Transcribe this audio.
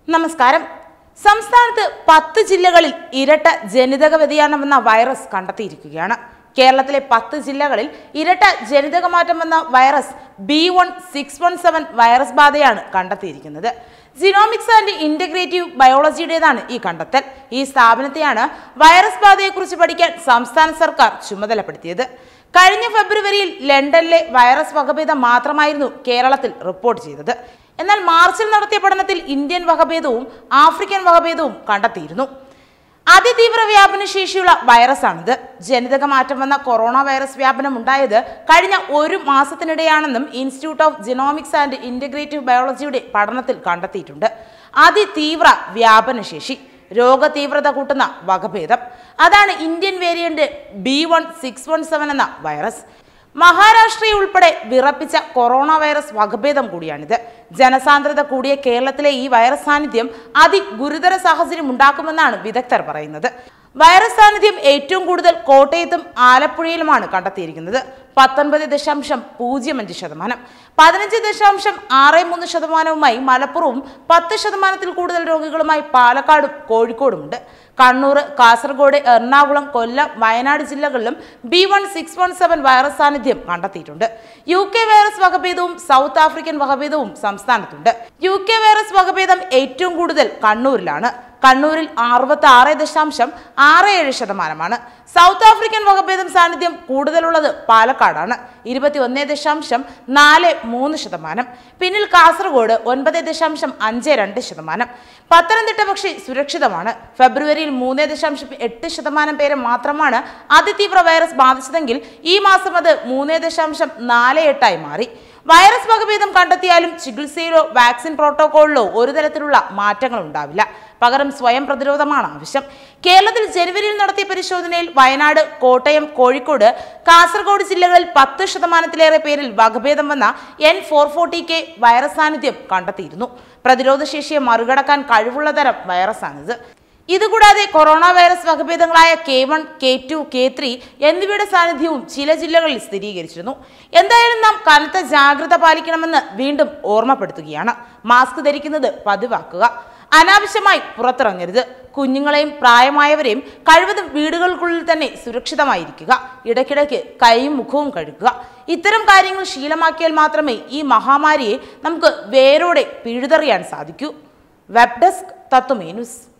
നമസ്കാരം സംസ്ഥാനത്ത് പത്ത് ജില്ലകളിൽ ഇരട്ട ജനിതക വ്യതിയാനം എന്ന വൈറസ് കണ്ടെത്തിയിരിക്കുകയാണ് കേരളത്തിലെ പത്ത് ജില്ലകളിൽ ഇരട്ട ജനിതക മാറ്റം എന്ന virus B one six one seven virus ബാധയാണ് കണ്ടെത്തിയിരിക്കുന്നത് ജിനോമിക്സ് ആൻഡ് ഇന്റഗ്രേറ്റീവ് ബയോളജിയുടേതാണ് ഈ കണ്ടെത്തൽ ഈ സ്ഥാപനത്തെയാണ് വൈറസ് ബാധയെക്കുറിച്ച് പഠിക്കാൻ സംസ്ഥാന സർക്കാർ ചുമതലപ്പെടുത്തിയത് കഴിഞ്ഞ ഫെബ്രുവരിയിൽ ലണ്ടനിലെ വൈറസ് വകഭേദം മാത്രമായിരുന്നു കേരളത്തിൽ റിപ്പോർട്ട് ചെയ്തത് എന്നാൽ മാർച്ചിൽ നടത്തിയ പഠനത്തിൽ ഇന്ത്യൻ വകഭേദവും ആഫ്രിക്കൻ വകഭേദവും കണ്ടെത്തിയിരുന്നു അതിതീവ്ര വ്യാപന ശേഷിയുള്ള വൈറസാണിത് ജനിതക മാറ്റം വന്ന കൊറോണ വൈറസ് വ്യാപനം ഉണ്ടായത് കഴിഞ്ഞ ഒരു മാസത്തിനിടെയാണെന്നും institute of genomics and integrative ബയോളജിയുടെ പഠനത്തിൽ കണ്ടെത്തിയിട്ടുണ്ട് അതിതീവ്ര വ്യാപന ശേഷി രോഗതീവ്രത കൂട്ടുന്ന വകഭേദം അതാണ് Indian variant B one six one seven എന്ന വൈറസ് മഹാരാഷ്ട്രയെ ഉൾപ്പെടെ വിറപ്പിച്ച കൊറോണ വൈറസ് വകഭേദം കൂടിയാണിത് ജനസാന്ദ്രത കൂടിയ കേരളത്തിലെ ഈ വൈറസ് സാന്നിധ്യം അതിഗുരുതര സാഹചര്യം ഉണ്ടാക്കുമെന്നാണ് വിദഗ്ധർ പറയുന്നത് വൈറസ് സാന്നിധ്യം ഏറ്റവും കൂടുതൽ കോട്ടയത്തും ആലപ്പുഴയിലുമാണ് കണ്ടെത്തിയിരിക്കുന്നത് പത്തൊൻപത് ദശാംശം പൂജ്യം അഞ്ച് ശതമാനം പതിനഞ്ച് ദശാംശം ആറ് മൂന്ന് ശതമാനവുമായി മലപ്പുറവും പത്ത് ശതമാനത്തിൽ കൂടുതൽ രോഗികളുമായി പാലക്കാടും കോഴിക്കോടുമുണ്ട് കണ്ണൂർ കാസർഗോഡ് എറണാകുളം കൊല്ലം വയനാട് ജില്ലകളിലും B one six one seven virus സാന്നിധ്യം കണ്ടെത്തിയിട്ടുണ്ട് യു കെ വൈറസ് വകഭേദവും സൗത്ത് ആഫ്രിക്കൻ വകഭേദവും സംസ്ഥാനത്തുണ്ട് യു കെ വൈറസ് വകഭേദം ഏറ്റവും കൂടുതൽ കണ്ണൂരിലാണ് കണ്ണൂരിൽ അറുപത്തി ആറ് ദശാംശം ആറ് ഏഴ് ശതമാനമാണ് സൗത്ത് ആഫ്രിക്കൻ വകഭേദം സാന്നിധ്യം കൂടുതലുള്ളത് പാലക്കാടാണ് ഇരുപത്തി ഒന്ന് ദശാംശം നാല് മൂന്ന് ശതമാനം പിന്നിൽ കാസർഗോഡ് ഒൻപത് ദശാംശം അഞ്ച് രണ്ട് ശതമാനം പത്തനംതിട്ട പക്ഷേ സുരക്ഷിതമാണ് ഫെബ്രുവരിയിൽ മൂന്ന് ദശാംശം എട്ട് ശതമാനം പേരെ മാത്രമാണ് അതിതീവ്ര വൈറസ് ബാധിച്ചതെങ്കിൽ ഈ മാസം അത് മൂന്ന് ദശാംശം നാല് എട്ടായി മാറി വൈറസ് വകഭേദം കണ്ടെത്തിയാലും ചികിത്സയിലോ വാക്സിൻ പ്രോട്ടോകോളിലോ ഒരു തരത്തിലുള്ള മാറ്റങ്ങൾ ഉണ്ടാവില്ല പകരം സ്വയം പ്രതിരോധമാണ് ആവശ്യം കേരളത്തിൽ ജനുവരിയിൽ നടത്തിയ പരിശോധനയിൽ വയനാട് കോട്ടയം കോഴിക്കോട് കാസർഗോഡ് ജില്ലകളിൽ പത്ത് ശതമാനത്തിലേറെ പേരിൽ വകഭേദം വന്ന N four forty K virus സാന്നിധ്യം കണ്ടെത്തിയിരുന്നു പ്രതിരോധശേഷിയെ മറികടക്കാൻ കഴിവുള്ള തരം വൈറസാണിത് ഇതുകൂടാതെ കൊറോണ വൈറസ് വകഭേദങ്ങളായ K one K two K three എന്നിവയുടെ സാന്നിധ്യവും ചില ജില്ലകളിൽ സ്ഥിരീകരിച്ചിരുന്നു എന്തായാലും നാം കനത്ത ജാഗ്രത പാലിക്കണമെന്ന് വീണ്ടും ഓർമ്മപ്പെടുത്തുകയാണ് മാസ്ക് ധരിക്കുന്നത് പതിവാക്കുക അനാവശ്യമായി പുറത്തിറങ്ങരുത് കുഞ്ഞുങ്ങളെയും പ്രായമായവരെയും കഴിവതും വീടുകൾക്കുള്ളിൽ തന്നെ സുരക്ഷിതമായിരിക്കുക ഇടയ്ക്കിടയ്ക്ക് കൈയും മുഖവും കഴുകുക ഇത്തരം കാര്യങ്ങൾ ശീലമാക്കിയാൽ മാത്രമേ ഈ മഹാമാരിയെ നമുക്ക് വേരോടെ പിഴുതെറിയാൻ സാധിക്കൂ വെബ് ഡെസ്ക് തത്വമേ ന്യൂസ്